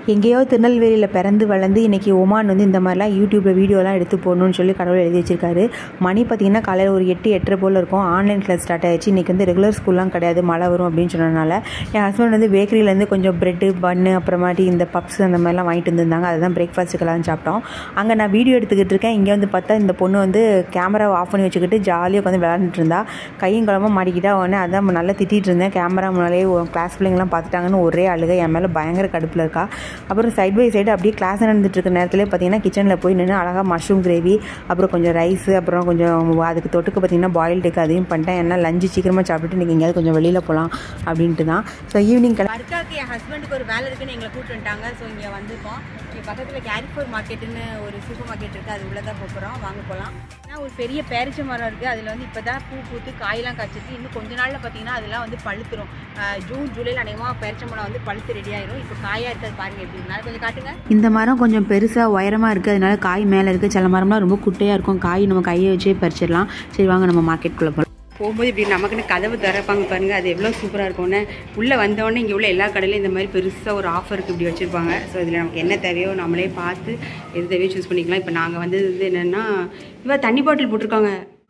எங்கேயோ திருநெல்வேலியில் பிறந்து வளர்ந்து இன்றைக்கி ஒமான் வந்து இந்த மாதிரிலாம் யூடியூப்பில் வீடியோலாம் எடுத்து போடணும்னு சொல்லி கடவுள் எழுதி வச்சிருக்காரு மணி பார்த்திங்கன்னா காலையில் ஒரு எட்டு எட்டரை போல் இருக்கும் ஆன்லைன் கிளாஸ் ஸ்டார்ட் ஆயிடுச்சு இன்றைக்கி வந்து ரெகுலர் ஸ்கூல்லாம் கிடையாது மழை வரும் அப்படின்னு சொன்னனால என் ஹஸ்பண்ட் வந்து பேக்கரியிலேருந்து கொஞ்சம் ப்ரெட்டு பன்னு அப்புறமாட்டி இந்த பப்ஸ் அந்த மாதிரிலாம் வாங்கிட்டு வந்திருந்தாங்க அதுதான் பிரேக்ஃபாஸ்ட்டுக்கெல்லாம் சாப்பிட்டோம் அங்கே நான் வீடியோ எடுத்துக்கிட்டு இருக்கேன் இங்கே வந்து பார்த்தா இந்த பொண்ணு வந்து கேமராவை ஆஃப் பண்ணி வச்சுக்கிட்டு ஜாலியாக உட்காந்து விளாண்டுட்டு இருந்தா கையும் குழம்பு மாட்டிக்கிட்டா உடனே அதான் நல்லா திட்டிகிட்டு இருந்தேன் கேமரா முன்னாலே கிளாஸ் பிள்ளைங்களாம் பார்த்துட்டாங்கன்னு ஒரே அழுகை என் மேலே பயங்கர கடுப்பில் இருக்கா அப்புறம் சைட் பை சைடு அப்படியே கிளாஸ் நடந்துட்டு இருக்க நேரத்தில் பார்த்தீங்கன்னா கிச்சனில் போய் நின்று அழகாக மஷ்ரூம் கிரேவி அப்புறம் கொஞ்சம் ரைஸ் அப்புறம் கொஞ்சம் அதுக்கு தொட்டுக்கு பார்த்தீங்கன்னா பாயில்டு எக் அதையும் பண்ணிட்டேன் ஏன்னா லஞ்சு சீக்கிரமாக சாப்பிட்டுட்டு நீங்கள் எங்கேயாவது கொஞ்சம் வெளியில் போகலாம் அப்படின்ட்டு தான் ஸோ ஈவினிங் அர்க்காக்கு என் ஹஸ்பண்டுக்கு ஒரு வேலை இருக்குன்னு எங்களை கூப்பிட்டு வந்துட்டாங்க ஸோ இங்கே வந்திருக்கோம் இங்கே பக்கத்தில் கேரிஃபோர் மார்க்கெட்டுன்னு ஒரு சூப்பர் மார்க்கெட் இருக்குது அது உள்ளே தான் போகிறோம் வாங்க போகலாம் ஏன்னா ஒரு பெரிய பேரிச்ச மரம் இருக்குது அதில் வந்து இப்போ தான் பூ பூத்து காயெல்லாம் காய்ச்சிருக்கு இன்னும் கொஞ்ச நாளில் பார்த்தீங்கன்னா அதெல்லாம் வந்து பழுத்துரும் அஹ் ஜூன் ஜூலையில் அநேகமாக பேரிச்ச மரம் வந்து பழுத்து ரெடி ஆயிரும் இப்போ காயாக இருக்கிறது பாருங்க எப்படி இருந்தாலும் கொஞ்சம் காட்டுங்க இந்த மரம் கொஞ்சம் பெருசாக உயரமாக இருக்குது அதனால காய் மேலே இருக்குது சில மரம்லாம் ரொம்ப குட்டையாக இருக்கும் காய் நம்ம கையை வச்சே பறிச்சிடலாம் சரி வாங்க நம்ம மார்க்கெட்டுக்குள்ளே போகலாம் போகும்போது இப்படி நமக்குன்னு கதவு திறப்பாங்க பாருங்க அது எவ்வளோ சூப்பராக இருக்கும்னு உள்ளே வந்தோடனே இங்கே உள்ள எல்லா கடையிலையும் இந்த மாதிரி பெருசாக ஒரு ஆஃபருக்கு இப்படி வச்சுருப்பாங்க ஸோ இதில் நமக்கு என்ன தேவையோ நம்மளே பார்த்து எது தேவையோ சூஸ் பண்ணிக்கலாம் இப்போ நாங்கள் வந்தது வந்து என்னென்னா இவ தண்ணி பாட்டில் போட்டிருக்காங்க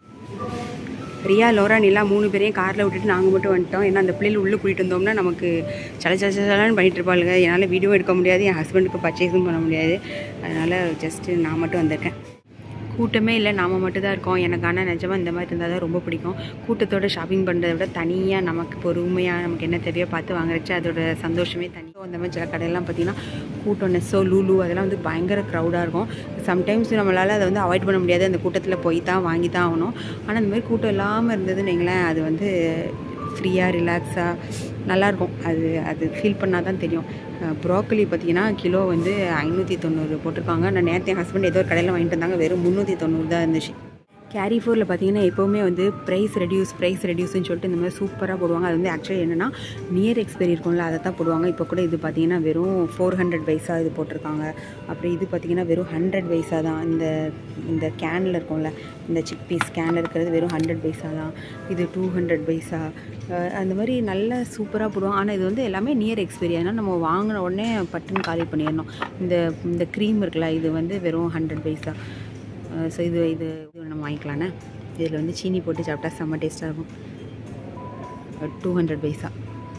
ரியா லோரா நிலா மூணு பேரையும் காரில் விட்டுட்டு நாங்கள் மட்டும் வந்துட்டோம் ஏன்னா அந்த பிள்ளைகள் உள்ளே கூட்டிகிட்டு வந்தோம்னா நமக்கு சல சல சலன்னு பண்ணிட்டு இருப்பாளுங்க என்னால் வீடியோ எடுக்க முடியாது என் ஹஸ்பண்டுக்கு பர்ச்சேஸும் பண்ண முடியாது அதனால் ஜஸ்ட்டு நான் மட்டும் வந்திருக்கேன் கூட்டமே இல்லை நாம் மட்டும் தான் இருக்கோம் எனக்கு ஆனால் நிஜமாக இந்த மாதிரி இருந்தால் தான் ரொம்ப பிடிக்கும் கூட்டத்தோட ஷாப்பிங் பண்ணுறதை விட தனியாக நமக்கு பொறுமையாக நமக்கு என்ன தேவையோ பார்த்து வாங்குறச்சு அதோட சந்தோஷமே தனி So, அந்த மாதிரி சில கடையெல்லாம் பார்த்தீங்கன்னா கூட்டம் நெஸ்ஸோ லூலு அதெல்லாம் வந்து பயங்கர க்ரௌடாக இருக்கும் சம்டைம்ஸ் நம்மளால் அதை வந்து அவாய்ட் பண்ண முடியாது அந்த கூட்டத்தில் போய் தான் வாங்கி தான் ஆகணும் ஆனால் இந்த மாதிரி கூட்டம் இல்லாமல் இருந்ததுன்னு வைங்களேன் அது வந்து ஃப்ரீயாக ரிலாக்ஸாக நல்லாயிருக்கும் அது அது ஃபீல் பண்ணால் தான் தெரியும் ப்ரோக்கலி பார்த்தீங்கன்னா கிலோ வந்து ஐநூற்றி தொண்ணூறு போட்டிருக்காங்க நான் நேற்று என் ஹஸ்பண்ட் ஏதோ ஒரு கடையில் வாங்கிட்டு வந்தாங்க வெறும் முந்நூற்றி தொண்ணூறு தான் இருந்துச்சு கேரி ஃபோரில் பார்த்தீங்கன்னா எப்போவுமே வந்து ப்ரைஸ் ரெடியூஸ் ப்ரைஸ் ரெடியூஸ்னு சொல்லிட்டு இந்த மாதிரி சூப்பராக போடுவாங்க அது வந்து ஆக்சுவலி என்னென்னா நியர் எக்ஸ்பைரி இருக்கும்ல அதை தான் போடுவாங்க இப்போ கூட இது பார்த்தீங்கன்னா வெறும் ஃபோர் ஹண்ட்ரட் பைசா இது போட்டிருக்காங்க அப்புறம் இது பார்த்தீங்கன்னா வெறும் ஹண்ட்ரட் பைசா தான் இந்த இந்த கேனில் இருக்கும்ல இந்த சிக் பீஸ் கேனில் இருக்கிறது வெறும் ஹண்ட்ரட் பைசா தான் இது டூ ஹண்ட்ரட் பைசா அஹ் அந்த மாதிரி நல்ல சூப்பராக போடுவாங்க ஆனால் இது வந்து எல்லாமே நியர் எக்ஸ்பைரி அதனால் நம்ம வாங்கின உடனே பட்டுன்னு காலி பண்ணிடணும் இந்த இந்த க்ரீம் இருக்குல்ல இது வந்து வெறும் ஹண்ட்ரட் பைசா ஸோ இது இது இது நம்ம வாங்கிக்கலாண்ணே இதில் வந்து சீனி போட்டு சாப்பிட்டா செம்ம டேஸ்ட்டாக இருக்கும் டூ ஹண்ட்ரட் பைசா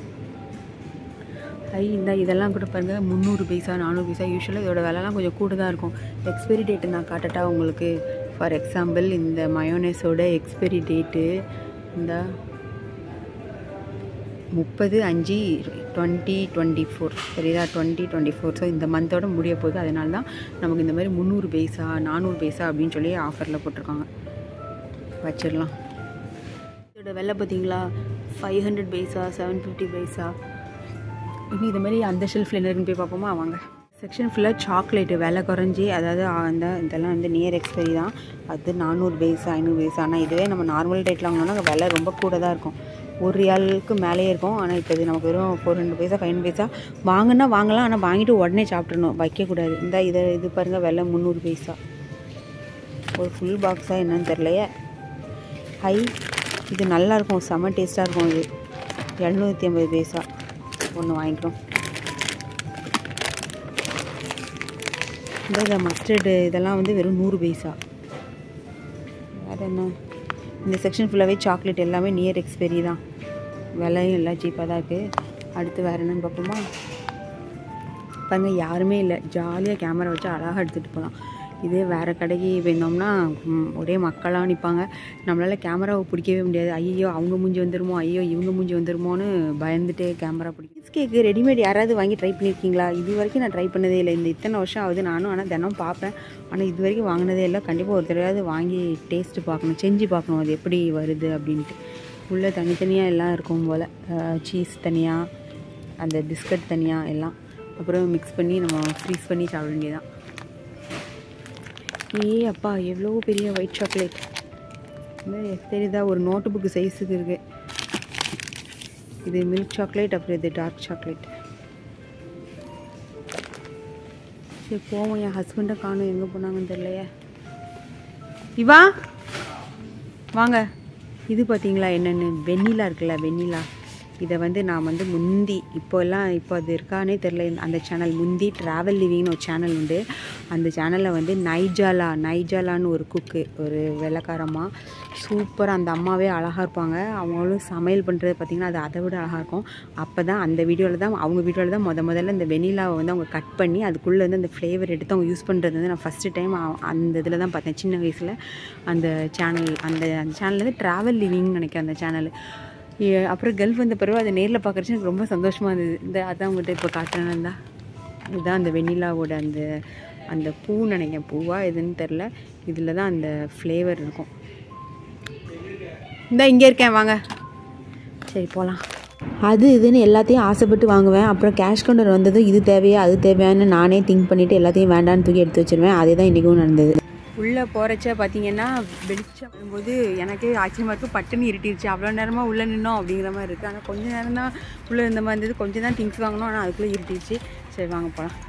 ஐ இந்த இதெல்லாம் கூட பாருங்கள் முந்நூறு பைசா நானூறு பைசா யூஸ்வலாக இதோட விலைலாம் கொஞ்சம் கூட தான் இருக்கும் எக்ஸ்பைரி டேட்டு நான் காட்டட்டா உங்களுக்கு ஃபார் எக்ஸாம்பிள் இந்த மயோனேஸோட எக்ஸ்பைரி டேட்டு இந்த முப்பது அஞ்சு டுவெண்ட்டி டுவெண்ட்டி ஃபோர் சரிதா டுவெண்ட்டி டுவெண்ட்டி ஃபோர் ஸோ இந்த மந்தோட முடிய போகுது அதனால தான் நமக்கு இந்த மாதிரி முந்நூறு பைசா நானூறு பைசா அப்படின்னு சொல்லி ஆஃபரில் போட்டிருக்காங்க வச்சிடலாம் இதோட விலை பார்த்தீங்களா five hundred paisa seven fifty paisa இன்னும் இது மாதிரி அந்த ஷெல்ஃபில் என்ன இருக்குன்னு போய் பார்ப்போமா வாங்க செக்ஷன் ஃபுல்லாக சாக்லேட்டு விலை குறைஞ்சி அதாவது அந்த இதெல்லாம் வந்து நியர் எக்ஸ்பைரி தான் அது நானூறு பைசா ஐநூறு பைசா ஆனால் இதுவே நம்ம நார்மல் ரேட்டில் வாங்கினோம்னா அங்கே விலை ரொம்ப கூட தான் இருக்கும் ஒரு ரியாலுக்கு மேலேயே இருக்கும் ஆனால் இப்போ இது நமக்கு வெறும் four hundred paisa five hundred paisa வாங்கினா வாங்கலாம் ஆனால் வாங்கிட்டு உடனே சாப்பிட்றணும் வைக்கக்கூடாது இந்த இதை இது பாருங்கள் விலை முந்நூறு பைசா ஒரு ஃபுல் பாக்ஸாக என்னன்னு தெரிலையே ஹை இது நல்லாயிருக்கும் செம்ம டேஸ்ட்டாக இருக்கும் இது எழுநூற்றி ஐம்பது பைசா ஒன்று வாங்கிக்கிறோம் இந்த இந்த மஸ்டர்டு இதெல்லாம் வந்து வெறும் நூறு பைசா வேறு என்ன இந்த செக்ஷன் ஃபுல்லாகவே சாக்லேட் எல்லாமே நியர் எக்ஸ்பெரி தான் விலையும் எல்லாம் சீப்பாக தான் இருக்குது அடுத்து வேறு என்னன்னு பார்ப்போமா பாருங்க யாருமே இல்லை ஜாலியாக கேமரா வச்சு அழகாக எடுத்துகிட்டு போகலாம் இதே வேறு கடைக்கு போயிருந்தோம்னா ம், ஒரே மக்களாக நிற்பாங்க நம்மளால் கேமராவை பிடிக்கவே முடியாது ஐயோ அவங்க மூஞ்சி வந்துருமோ ஐயோ இவங்க மூஞ்சி வந்துருமோன்னு பயந்துட்டே கேமரா பிடிக்கும் பீஸ் கேக்கு ரெடிமேட் யாராவது வாங்கி ட்ரை பண்ணியிருக்கீங்களா இது வரைக்கும் நான் ட்ரை பண்ணதே இல்லை இந்த இத்தனை வருஷம் ஆகுது நானும் ஆனால் தினம் பார்ப்பேன் ஆனால் இது வரைக்கும் வாங்கினதே இல்லை கண்டிப்பாக ஒரு தடவையாவது வாங்கி டேஸ்ட்டு பார்க்கணும் செஞ்சு பார்க்கணும் அது எப்படி வருது அப்படின்ட்டு உள்ளே தனித்தனியாக எல்லாம் இருக்கும் போல் சீஸ் தனியாக அந்த பிஸ்கட் தனியாக எல்லாம் அப்புறம் மிக்ஸ் பண்ணி நம்ம ஃப்ரீஸ் பண்ணி சாப்பிட வேண்டியதான் ஏ அப்பா எவ்வளோ பெரிய ஒயிட் சாக்லேட் தெரியுதா ஒரு நோட்டு புக்கு சைஸுக்கு இருக்குது இது மில்க் சாக்லேட் அப்புறம் இது டார்க் சாக்லேட் சரி போவோம் என் ஹஸ்பண்டை காணும் எங்கே போனாங்கன்னு தெரியலையே இவா வாங்க இது பார்த்தீங்களா என்னென்னு வெண்ணிலா இருக்குல்ல வெண்ணிலா இதை வந்து நான் வந்து முந்தி இப்போ எல்லாம் இப்போ அது இருக்கானே தெரில அந்த சேனல் முந்தி ட்ராவல் லிவிங்னு ஒரு சேனல் உண்டு அந்த சேனலில் வந்து நைஜாலா நைஜாலான்னு ஒரு குக்கு ஒரு வெள்ளைக்காரமாக சூப்பராக அந்த அம்மாவே அழகாக இருப்பாங்க அவங்களும் சமையல் பண்ணுறது பார்த்திங்கன்னா அது அதை விட அழகாக இருக்கும் அப்போ தான் அந்த வீடியோவில் தான் அவங்க வீடியோவில் தான் முத முதல்ல இந்த வெனிலாவை வந்து அவங்க கட் பண்ணி அதுக்குள்ளே வந்து அந்த ஃப்ளேவர் எடுத்து அவங்க யூஸ் பண்ணுறது வந்து நான் ஃபஸ்ட்டு டைம் அந்த இதில் தான் பார்த்தேன் சின்ன வயசில் அந்த சேனல் அந்த அந்த சேனல் வந்து ட்ராவல் லிவிங்னு நினைக்கிறேன் அந்த சேனல் அப்புறம் கல்ஃப் வந்த பிறகு அதை நேரில் பார்க்குறச்சு எனக்கு ரொம்ப சந்தோஷமாக இருந்தது இந்த அதான் உங்கள்கிட்ட இப்போ காட்டுறேன் தான் இதுதான் அந்த வெண்ணிலாவோட அந்த அந்த பூ நினைக்கிறேன் பூவா எதுன்னு தெரில இதில் தான் அந்த ஃப்ளேவர் இருக்கும் இந்த இங்கே இருக்கேன் வாங்க சரி போகலாம் அது இதுன்னு எல்லாத்தையும் ஆசைப்பட்டு வாங்குவேன் அப்புறம் கேஷ் கவுண்டர் வந்ததும் இது தேவையா அது தேவையான்னு நானே திங்க் பண்ணிவிட்டு எல்லாத்தையும் வேண்டான்னு தூக்கி எடுத்து வச்சிருவேன் அதே தான் இன்றைக்கும் நடந்தது உள்ளே போகிறச்ச பார்த்தீங்கன்னா வெளிச்சம் வரும்போது எனக்கே ஆச்சரியமாக இருக்குது பட்டுன்னு இருட்டிருச்சு அவ்வளோ நேரமாக உள்ளே நின்னோம் அப்படிங்கிற மாதிரி இருக்குது ஆனால் கொஞ்சம் நேரம் தான் உள்ளே இருந்த மாதிரி இருந்தது கொஞ்சம் தான் திங்ஸ் வாங்கினோம் ஆனால் அதுக்குள்ளே இருட்டிருச்சு சரி வாங்க போகலாம்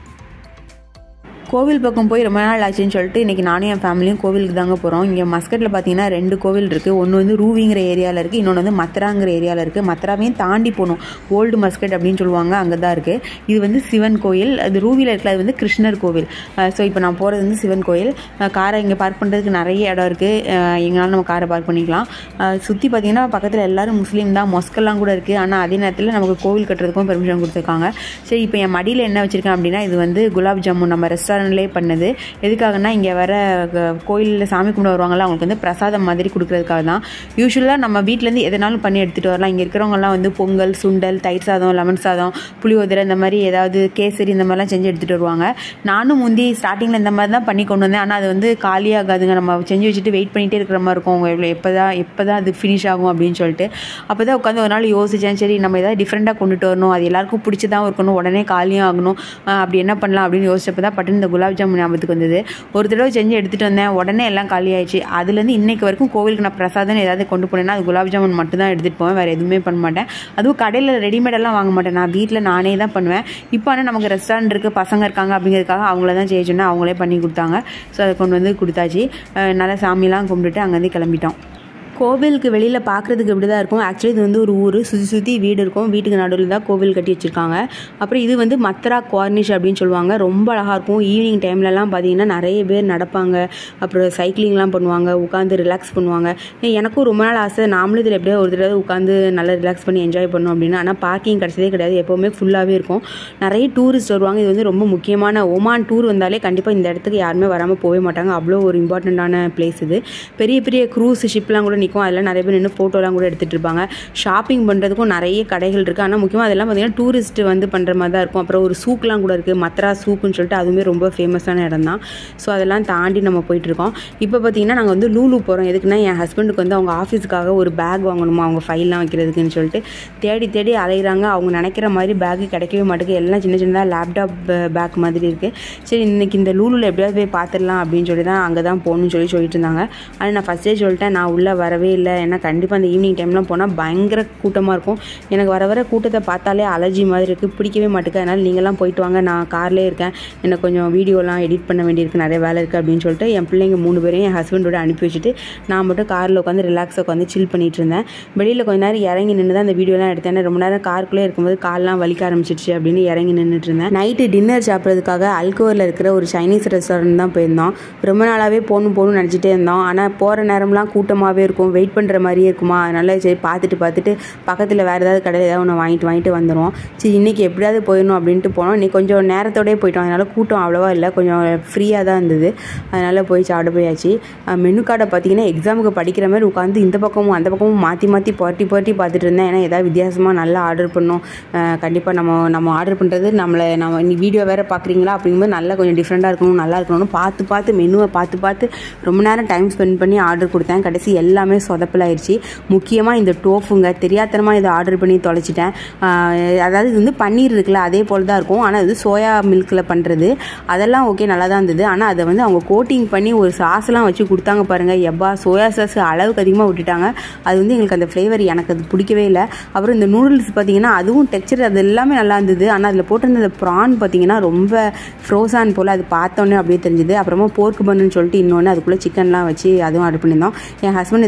கோவில் பக்கம் போய் ரொம்ப நாள் ஆச்சுன்னு சொல்லிட்டு இன்றைக்கி நானும் என் ஃபேமிலியும் கோவிலுக்கு தாங்க போகிறோம் இங்கே மஸ்கட்டில் பார்த்தீங்கன்னா ரெண்டு கோவில் இருக்குது ஒன்று வந்து ரூவிங்கிற ஏரியாவில் இருக்குது இன்னொன்று வந்து மத்ராங்கிற ஏரியாவில் இருக்குது மத்ராவையும் தாண்டி போகணும் ஓல்டு மஸ்கட் அப்படின்னு சொல்லுவாங்க அங்கே தான் இருக்குது இது வந்து சிவன் கோயில் அது ரூவியில் இருக்கிற அது வந்து கிருஷ்ணர் கோவில் ஸோ இப்போ நான் போகிறது வந்து சிவன் கோயில் காரை இங்கே பார்க் பண்ணுறதுக்கு நிறைய இடம் இருக்குது எங்களால் நம்ம காரை பார்க் பண்ணிக்கலாம் சுற்றி பார்த்தீங்கன்னா பக்கத்தில் எல்லோரும் முஸ்லீம் தான் மொஸ்கெல்லாம் கூட இருக்குது ஆனால் அதே நேரத்தில் நமக்கு கோவில் கட்டுறதுக்கும் பெர்மிஷன் கொடுத்துருக்காங்க சரி இப்போ என் மடியில் என்ன வச்சுருக்கேன் அப்படின்னா இது வந்து குலாப் ஜாமுன் நம்ம ரெஸ்டாரண்ட் ரெஸ்டாரண்ட்லேயே பண்ணது எதுக்காகனா இங்கே வர கோயிலில் சாமி கும்பிட வருவாங்கள்ல அவங்களுக்கு வந்து பிரசாதம் மாதிரி கொடுக்குறதுக்காக தான் யூஸ்வலாக நம்ம வீட்டிலேருந்து எதனாலும் பண்ணி எடுத்துகிட்டு வரலாம் இங்கே இருக்கிறவங்கலாம் வந்து பொங்கல் சுண்டல் தயிர் சாதம் லெமன் சாதம் புளியோதரை இந்த மாதிரி ஏதாவது கேசரி இந்த மாதிரிலாம் செஞ்சு எடுத்துகிட்டு வருவாங்க நானும் முந்தி ஸ்டார்டிங்கில் இந்த மாதிரி தான் பண்ணி கொண்டு வந்தேன் ஆனால் அது வந்து காலியாகாதுங்க நம்ம செஞ்சு வச்சுட்டு வெயிட் பண்ணிகிட்டே இருக்கிற மாதிரி இருக்கும் அவங்க எவ்வளோ எப்போ தான் எப்போ தான் அது ஃபினிஷ் ஆகும் அப்படின்னு சொல்லிட்டு அப்போ தான் உட்காந்து ஒரு நாள் யோசித்தேன் சரி நம்ம ஏதாவது டிஃப்ரெண்ட்டாக கொண்டுட்டு வரணும் அது எல்லாருக்கும் பிடிச்சதான் இருக்கணும் உடனே காலியும் ஆகணும் அப்படி என்ன பண்ணலாம் அப்படின்னு யோசிச்சப்போ தான் பட்டு இந்த குலாப் ஜாமுன் ஞாபகத்துக்கு வந்தது ஒரு தடவை செஞ்சு எடுத்துகிட்டு வந்தேன் உடனே எல்லாம் காலி ஆயிடுச்சு அதுலேருந்து இன்னைக்கு வரைக்கும் கோவிலுக்கு நான் பிரசாதம் ஏதாவது கொண்டு போனேன்னா அது குலாப் ஜாமுன் மட்டும் தான் எடுத்துகிட்டு போவேன் வேறு எதுவுமே பண்ண மாட்டேன் அதுவும் கடையில் ரெடிமேடெல்லாம் வாங்க மாட்டேன் நான் வீட்டில் நானே தான் பண்ணுவேன் இப்போ ஆனால் நமக்கு ரெஸ்டாரண்ட் இருக்குது பசங்க இருக்காங்க அப்படிங்கிறதுக்காக அவங்கள தான் செய்ய சொன்னேன் அவங்களே பண்ணி கொடுத்தாங்க ஸோ அதை கொண்டு வந்து கொடுத்தாச்சு நல்லா சாமியெல்லாம் கும்பிட்டுட்டு அங்கேருந்து கிளம்பிட்டோம் கோவிலுக்கு வெளியில் பார்க்குறதுக்கு இப்படி தான் இருக்கும் ஆக்சுவலி இது வந்து ஒரு ஊர் சுற்றி சுற்றி வீடு இருக்கும் வீட்டுக்கு நடுவில் தான் கோவில் கட்டி வச்சுருக்காங்க அப்புறம் இது வந்து மத்ரா குவார்னிஷ் அப்படின்னு சொல்லுவாங்க ரொம்ப அழகாக இருக்கும் ஈவினிங் டைம்லலாம் பார்த்தீங்கன்னா நிறைய பேர் நடப்பாங்க அப்புறம் சைக்கிளிங்லாம் பண்ணுவாங்க உட்காந்து ரிலாக்ஸ் பண்ணுவாங்க எனக்கும் ரொம்ப நாள் ஆசை நாமளும் இதில் எப்படியோ ஒரு தடவை உட்காந்து நல்லா ரிலாக்ஸ் பண்ணி என்ஜாய் பண்ணோம் அப்படின்னு ஆனால் பார்க்கிங் கிடச்சதே கிடையாது எப்போவுமே ஃபுல்லாகவே இருக்கும் நிறைய டூரிஸ்ட் வருவாங்க இது வந்து ரொம்ப முக்கியமான ஒமான் டூர் வந்தாலே கண்டிப்பாக இந்த இடத்துக்கு யாருமே வராமல் போகவே மாட்டாங்க அவ்வளோ ஒரு இம்பார்ட்டண்ட்டான பிளேஸ் இது பெரிய பெரிய க்ரூஸ் ஷிப்லாம் கூட நிற்கும் அதெல்லாம் நிறைய பேர் நின்று ஃபோட்டோலாம் கூட எடுத்துகிட்டு இருப்பாங்க ஷாப்பிங் பண்ணுறதுக்கும் நிறைய கடைகள் இருக்குது ஆனால் முக்கியமாக அதெல்லாம் பார்த்திங்கன்னா டூரிஸ்ட் வந்து பண்ணுற மாதிரி தான் இருக்கும் அப்புறம் ஒரு சூக்லாம் கூட இருக்குது மத்ரா சூக்குன்னு சொல்லிட்டு அதுவுமே ரொம்ப ஃபேமஸான இடம் தான் ஸோ அதெல்லாம் தாண்டி நம்ம போயிட்டுருக்கோம் இப்போ பார்த்திங்கன்னா நாங்கள் வந்து லூலு போகிறோம் எதுக்குன்னா என் ஹஸ்பண்டுக்கு வந்து அவங்க ஆஃபீஸுக்காக ஒரு பேக் வாங்கணுமா அவங்க ஃபைல்லாம் வைக்கிறதுக்குன்னு சொல்லிட்டு தேடி தேடி அலைகிறாங்க அவங்க நினைக்கிற மாதிரி பேக்கு கிடைக்கவே மாட்டேங்குது எல்லாம் சின்ன சின்னதாக லேப்டாப் பேக் மாதிரி இருக்குது சரி இன்றைக்கி இந்த லூலில் எப்படியாவது போய் பார்த்துடலாம் அப்படின்னு சொல்லி தான் அங்கே தான் போகணும்னு சொல்லி சொல்லிட்டு இருந்தாங்க ஆனால் நான் ஃபஸ்ட்டே சொல்லிட்டேன் நான் உள்ளே வரவே இல்லை ஏன்னா கண்டிப்பாக அந்த ஈவினிங் டைம்லாம் போனால் பயங்கர கூட்டமாக இருக்கும் எனக்கு வர வர கூட்டத்தை பார்த்தாலே அலர்ஜி மாதிரி இருக்குது பிடிக்கவே மாட்டேங்குது அதனால் நீங்களாம் போயிட்டு வாங்க நான் கார்லேயே இருக்கேன் எனக்கு கொஞ்சம் வீடியோலாம் எடிட் பண்ண வேண்டியிருக்கு நிறைய வேலை இருக்குது அப்படின்னு சொல்லிட்டு என் பிள்ளைங்க மூணு பேரையும் என் ஹஸ்பண்டோட அனுப்பி வச்சுட்டு நான் மட்டும் காரில் உட்காந்து ரிலாக்ஸாக உட்காந்து சில் பண்ணிட்டு இருந்தேன் வெளியில் கொஞ்ச நேரம் இறங்கி நின்று தான் அந்த வீடியோலாம் எடுத்தேன் ரொம்ப நேரம் காருக்குள்ளே இருக்கும்போது கால்லாம் வலிக்க ஆரம்பிச்சிடுச்சு அப்படின்னு இறங்கி நின்றுட்டு இருந்தேன் நைட்டு டின்னர் சாப்பிட்றதுக்காக அல்கோரில் இருக்கிற ஒரு சைனீஸ் ரெஸ்டாரண்ட் தான் போயிருந்தோம் ரொம்ப நாளாகவே போகணும் போகணும்னு நினச்சிட்டே இருந்தோம் ஆனால் போகிற நேரம்லாம் கூட்டமாகவே இருக்கும் வெயிட் பண்ணுற மாதிரியே இருக்குமா அதனால சரி பார்த்துட்டு பார்த்துட்டு பக்கத்தில் வேறு ஏதாவது கடையில் ஏதாவது ஒன்று வாங்கிட்டு வாங்கிட்டு வந்துடுவோம் சரி இன்றைக்கி எப்படியாவது போயிடணும் அப்படின்ட்டு போனோம் இன்றைக்கி கொஞ்சம் நேரத்தோடயே போயிட்டோம் அதனால் கூட்டம் அவ்வளோவா இல்லை கொஞ்சம் ஃப்ரீயாக தான் இருந்தது அதனால் போய் சாப்பிட போயாச்சு மெனு கார்டை பார்த்தீங்கன்னா எக்ஸாமுக்கு படிக்கிற மாதிரி உட்காந்து இந்த பக்கமும் அந்த பக்கமும் மாற்றி மாற்றி புரட்டி புரட்டி பார்த்துட்டு இருந்தேன் ஏன்னா ஏதாவது வித்தியாசமாக நல்லா ஆர்டர் பண்ணோம் கண்டிப்பாக நம்ம நம்ம ஆர்டர் பண்ணுறது நம்மளை நம்ம நீ வீடியோ வேறு பார்க்குறீங்களா அப்படிங்கும்போது நல்லா கொஞ்சம் டிஃப்ரெண்ட்டாக இருக்கணும் நல்லா இருக்கணும்னு பார்த்து பார்த்து மெனுவை பார்த்து பார்த்து ரொம்ப நேரம் டைம் ஸ்பெண்ட் பண்ணி ஆர்டர் கொடுத்தேன் கடைசி எல்லாமே சொதப்பலாயிருச்சு முக்கியமாக இந்த டோஃபுங்க தெரியாத்தனமாக இதை ஆர்டர் பண்ணி தொலைச்சிட்டேன் அதாவது இது வந்து பன்னீர் இருக்குல்ல அதே போல் தான் இருக்கும் ஆனால் இது சோயா மில்கில் பண்ணுறது அதெல்லாம் ஓகே நல்லா தான் இருந்தது ஆனால் அதை வந்து அவங்க கோட்டிங் பண்ணி ஒரு சாஸ்லாம் வச்சு கொடுத்தாங்க பாருங்கள் எப்பா சோயா சாஸ் அளவுக்கு அதிகமாக விட்டுட்டாங்க அது வந்து எங்களுக்கு அந்த ஃப்ளேவர் எனக்கு அது பிடிக்கவே இல்லை அப்புறம் இந்த நூடுல்ஸ் பார்த்தீங்கன்னா அதுவும் டெக்ஸ்சர் அது எல்லாமே நல்லா இருந்தது ஆனால் அதில் போட்டிருந்த அந்த ப்ரான் பார்த்தீங்கன்னா ரொம்ப ஃப்ரோசான் போல் அது பார்த்தோன்னே அப்படியே தெரிஞ்சுது அப்புறமா போர்க்கு பண்ணுன்னு சொல்லிட்டு இன்னொன்று அதுக்குள்ளே சிக்கன்லாம் வச்சு அதுவும் ஆர்டர் பண்ணியிருந்தோம் என் ஹஸ்பண்ட் இதெல்லாம்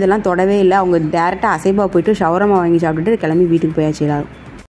இதெல்லாம் தொடவே இல்லை அவங்க டேரெக்டாக அசைபா போயிட்டு ஷவரமா வாங்கி சாப்பிட்டுட்டு கிளம்பி வீட்டுக்கு போயாச்சு எல்லாரும்